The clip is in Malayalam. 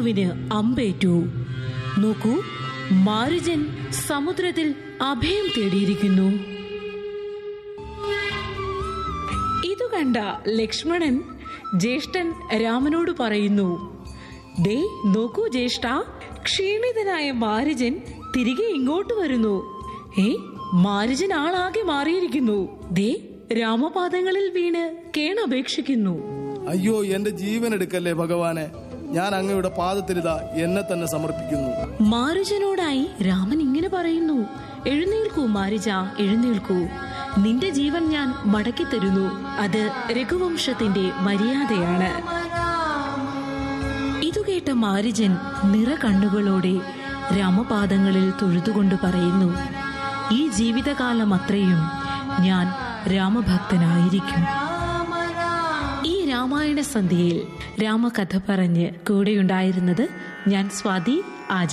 ശത്രുവിന് അമ്പേറ്റു നോക്കൂ മാരുജൻ സമുദ്രത്തിൽ അഭയം തേടിയിരിക്കുന്നു ഇതു കണ്ട ലക്ഷ്മണൻ ജ്യേഷ്ഠൻ രാമനോട് പറയുന്നു ദേ നോക്കൂ ജ്യേഷ്ഠ ക്ഷീണിതനായ മാരുജൻ തിരികെ ഇങ്ങോട്ട് വരുന്നു ഏ മാരുജൻ ആളാകെ മാറിയിരിക്കുന്നു ദേ രാമപാദങ്ങളിൽ വീണ് കേണപേക്ഷിക്കുന്നു അയ്യോ എന്റെ ജീവൻ എടുക്കല്ലേ ഭഗവാനെ ഞാൻ അങ്ങയുടെ പാദത്തിലിതാ എന്നെ തന്നെ സമർപ്പിക്കുന്നു മാരുജനോടായി രാമൻ ഇങ്ങനെ പറയുന്നു എഴുന്നേൽക്കൂ മാരുജ എഴുന്നേൽക്കൂ നിന്റെ ജീവൻ ഞാൻ മടക്കി തരുന്നു അത് രഘുവംശത്തിന്റെ മര്യാദയാണ് ഇതു കേട്ട മാരുജൻ നിറ കണ്ണുകളോടെ രാമപാദങ്ങളിൽ തൊഴുതുകൊണ്ട് പറയുന്നു ഈ ജീവിതകാലം അത്രയും ഞാൻ രാമഭക്തനായിരിക്കും ഈ രാമായണ സന്ധ്യയിൽ രാമകഥ പറഞ്ഞ് കൂടെയുണ്ടായിരുന്നത് ഞാൻ സ്വാതി ആചാര്യ